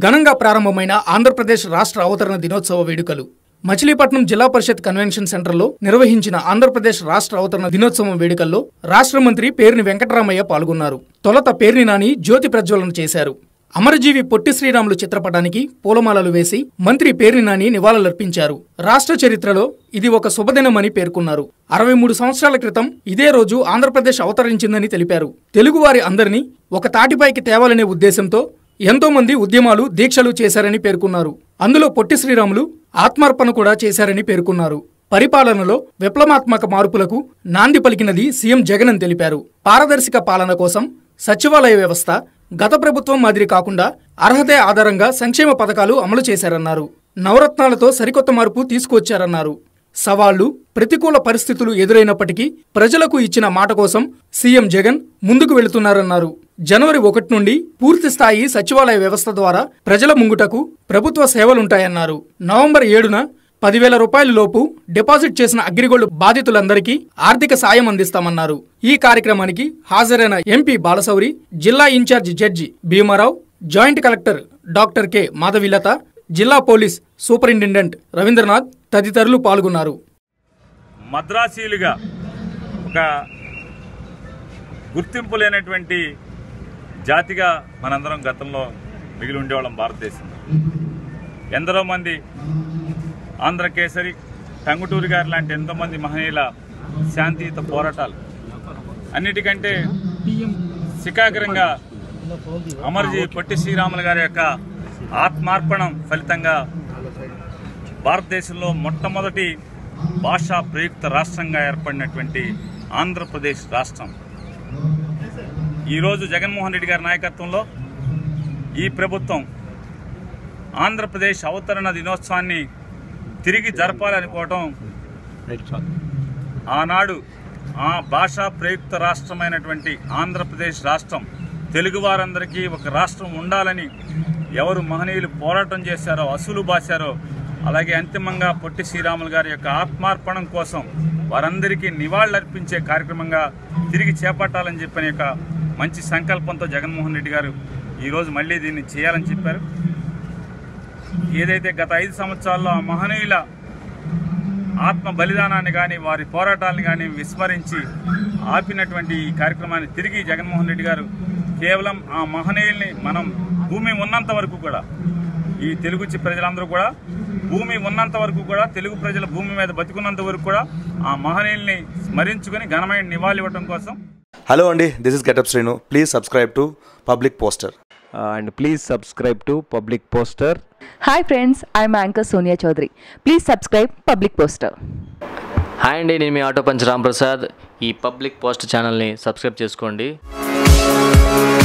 ఘనంగా ప్రారంభమైన ఆంధ్రప్రదేశ్ రాష్ట్ర అవతరణ దినోత్సవ వేడుకలు మచిలీపట్నం జిల్లా పరిషత్ కన్వెన్షన్ సెంటర్లో నిర్వహించిన ఆంధ్రప్రదేశ్ రాష్ట్ర అవతరణ దినోత్సవం వేడుకల్లో రాష్ట్ర మంత్రి పేర్ని వెంకటరామయ్య పాల్గొన్నారు తొలత పేర్ని నాని జ్యోతి ప్రజ్వలన చేశారు అమరజీవి పొట్టి శ్రీరాములు చిత్రపటానికి పూలమాలలు వేసి మంత్రి పేర్ని నాని నివాళులర్పించారు రాష్ట్ర చరిత్రలో ఇది ఒక శుభదినమని పేర్కొన్నారు అరవై మూడు సంవత్సరాల క్రితం ఇదే రోజు ఆంధ్రప్రదేశ్ అవతరించిందని తెలిపారు తెలుగువారి అందరినీ ఒక తాటిపైకి తేవాలనే ఉద్దేశంతో ఎంతో మంది ఉద్యమాలు దీక్షలు చేశారని పేర్కొన్నారు అందులో పొట్టి శ్రీరాములు ఆత్మార్పణ కూడా చేశారని పేర్కొన్నారు పరిపాలనలో విప్లవాత్మక మార్పులకు నాంది పలికినది సీఎం జగన్ అని తెలిపారు పారదర్శక పాలన కోసం సచివాలయ వ్యవస్థ గత ప్రభుత్వం మాదిరి కాకుండా అర్హతే ఆధారంగా సంక్షేమ పథకాలు అమలు చేశారన్నారు నవరత్నాలతో సరికొత్త మార్పు తీసుకొచ్చారన్నారు సవాళ్లు ప్రతికూల పరిస్థితులు ఎదురైనప్పటికీ ప్రజలకు ఇచ్చిన మాట కోసం సీఎం జగన్ ముందుకు వెళుతున్నారన్నారు జనవరి ఒకటి నుండి పూర్తి స్థాయి సచివాలయ వ్యవస్థ ద్వారా ప్రజల ముంగుటకు ప్రభుత్వ సేవలుంటాయన్నారు నవంబర్ ఏడున పదివేల రూపాయల లోపు డిపాజిట్ చేసిన అగ్రిగోల్డ్ బాధితులందరికీ ఆర్థిక సాయం అందిస్తామన్నారు ఈ కార్యక్రమానికి హాజరైన ఎంపీ బాలశౌరి జిల్లా incharge judge Bhimarao joint collector doctor K Madhavilatha జిల్లా పోలీస్ సూపరింటెండెంట్ రవీంద్రనాథ్ తదితరులు పాల్గొన్నారు మద్రాసీలుగా ఒక గుర్తింపు లేనటువంటి జాతిగా మనందరం గతంలో మిగిలి ఉండేవాళ్ళం భారతదేశంలో ఎందరో మంది ఆంధ్రకేసరి టంగుటూరి గారు లాంటి ఎంతోమంది మహనీయుల శాంతియుత పోరాటాలు అన్నిటికంటే శిఖాగ్రంగా అమర్జీ పొట్టి శ్రీరాములు గారి యొక్క ఆత్మార్పణం ఫలితంగా భారతదేశంలో మొట్టమొదటి భాషా ప్రయుక్త రాష్ట్రంగా ఏర్పడినటువంటి ఆంధ్రప్రదేశ్ రాష్ట్రం ఈరోజు జగన్మోహన్ రెడ్డి గారి నాయకత్వంలో ఈ ప్రభుత్వం ఆంధ్రప్రదేశ్ అవతరణ దినోత్సవాన్ని తిరిగి జరపాలనుకోవటం ఆనాడు ఆ భాషా ప్రయుక్త రాష్ట్రమైనటువంటి ఆంధ్రప్రదేశ్ రాష్ట్రం తెలుగు వారందరికీ ఒక రాష్ట్రం ఉండాలని ఎవరు మహనీయులు పోరాటం చేశారో అసలు బాశారో అలాగే అంతిమంగా పొట్టి శ్రీరాములు గారి యొక్క ఆత్మార్పణం కోసం వారందరికీ నివాళులర్పించే కార్యక్రమంగా తిరిగి చేపట్టాలని చెప్పిన యొక్క మంచి సంకల్పంతో జగన్మోహన్ రెడ్డి గారు ఈరోజు మళ్ళీ దీన్ని చేయాలని చెప్పారు ఏదైతే గత ఐదు సంవత్సరాల్లో ఆ మహనీయుల ఆత్మ బలిదానాన్ని కానీ వారి పోరాటాలను కానీ విస్మరించి ఆపినటువంటి ఈ కార్యక్రమాన్ని తిరిగి జగన్మోహన్ రెడ్డి గారు కేవలం ఆ మహనీయుల్ని మనం భూమి ఉన్నంత వరకు కూడా ఈ తెలుగు చి- ప్రజలందరూ కూడా భూమి ఉన్నంత వరకు కూడా తెలుగు ప్రజల భూమి మీద బతికున్నంత వరకు కూడా ఆ మహనీయుల్ని స్మరించుకొని ఘనమైన నివాళి ఇవ్వడం కోసం హలో అండి this is getup Srinu please subscribe to public poster and please subscribe to public poster hi friends I'm anchor Sonia Chowdary please subscribe public poster hi అండి నేను మీ ఆటో పంచ్ రాంప్రసాద్ ఈ పబ్లిక్ పోస్ట్ ఛానల్ని సబ్స్క్రైబ్ చేసుకోండి